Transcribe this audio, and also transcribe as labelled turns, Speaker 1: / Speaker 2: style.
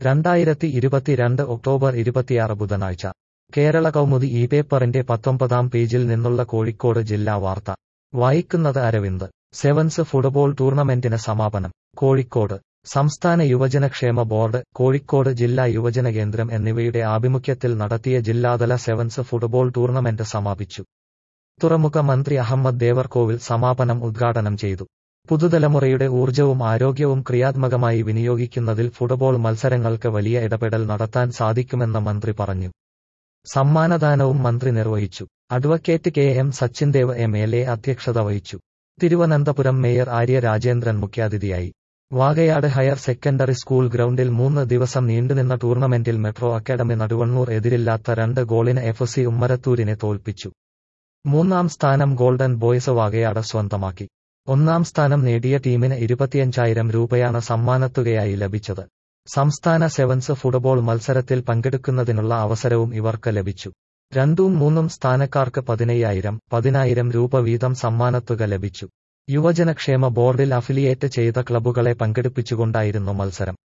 Speaker 1: രണ്ടായിരത്തി ഇരുപത്തിരണ്ട് ഒക്ടോബർ ഇരുപത്തിയാറ് ബുധനാഴ്ച കേരള കൗമുദി ഈ പേപ്പറിന്റെ പത്തൊമ്പതാം പേജിൽ നിന്നുള്ള കോഴിക്കോട് ജില്ലാ വാർത്ത വായിക്കുന്നത് അരവിന്ദ് സെവൻസ് ഫുട്ബോൾ ടൂർണമെന്റിന് സമാപനം കോഴിക്കോട് സംസ്ഥാന യുവജനക്ഷേമ ബോർഡ് കോഴിക്കോട് ജില്ലാ യുവജന കേന്ദ്രം എന്നിവയുടെ ആഭിമുഖ്യത്തിൽ നടത്തിയ ജില്ലാതല സെവൻസ് ഫുട്ബോൾ ടൂർണമെന്റ് സമാപിച്ചു തുറമുഖ മന്ത്രി അഹമ്മദ് ദേവർകോവിൽ സമാപനം ഉദ്ഘാടനം ചെയ്തു പുതുതലമുറയുടെ ഊർജ്ജവും ആരോഗ്യവും ക്രിയാത്മകമായി വിനിയോഗിക്കുന്നതിൽ ഫുട്ബോൾ മത്സരങ്ങൾക്ക് വലിയ ഇടപെടൽ നടത്താൻ സാധിക്കുമെന്ന് മന്ത്രി പറഞ്ഞു സമ്മാനദാനവും മന്ത്രി നിർവഹിച്ചു advocate K M Sachindev M L A അധ്യക്ഷത വഹിച്ചു തിരുവനന്തപുരം മേയർ ആര്യ രാജേന്ദ്രൻ മുഖ്യാതിഥിയായി വാകയാട് ഹയർ സെക്കൻഡറി സ്കൂൾ ഗ്രൗണ്ടിൽ മൂന്ന് ദിവസം നീണ്ടുനിന്ന ടൂർണമെന്റിൽ മെട്രോ അക്കാദമി നടുവണ്ണൂർ എതിരില്ലാത്ത രണ്ട് ഗോളിന് എഫ് സി ഉമ്മരത്തൂരിനെ തോൽപ്പിച്ചു മൂന്നാം സ്ഥാനം ഗോൾഡൻ ബോയ്സ് വാകയാട് സ്വന്തമാക്കി ഒന്നാം സ്ഥാനം നേടിയ ടീമിന് ഇരുപത്തിയഞ്ചായിരം രൂപയാണ് സമ്മാനത്തുകയായി ലഭിച്ചത് സംസ്ഥാന സെവൻസ് ഫുട്ബോൾ മത്സരത്തിൽ പങ്കെടുക്കുന്നതിനുള്ള അവസരവും ഇവർക്ക് ലഭിച്ചു രണ്ടും മൂന്നും സ്ഥാനക്കാർക്ക് പതിനയ്യായിരം പതിനായിരം രൂപ വീതം സമ്മാനത്തുക ലഭിച്ചു യുവജനക്ഷേമ ബോർഡിൽ അഫിലിയേറ്റ് ചെയ്ത ക്ലബ്ബുകളെ പങ്കെടുപ്പിച്ചുകൊണ്ടായിരുന്നു മത്സരം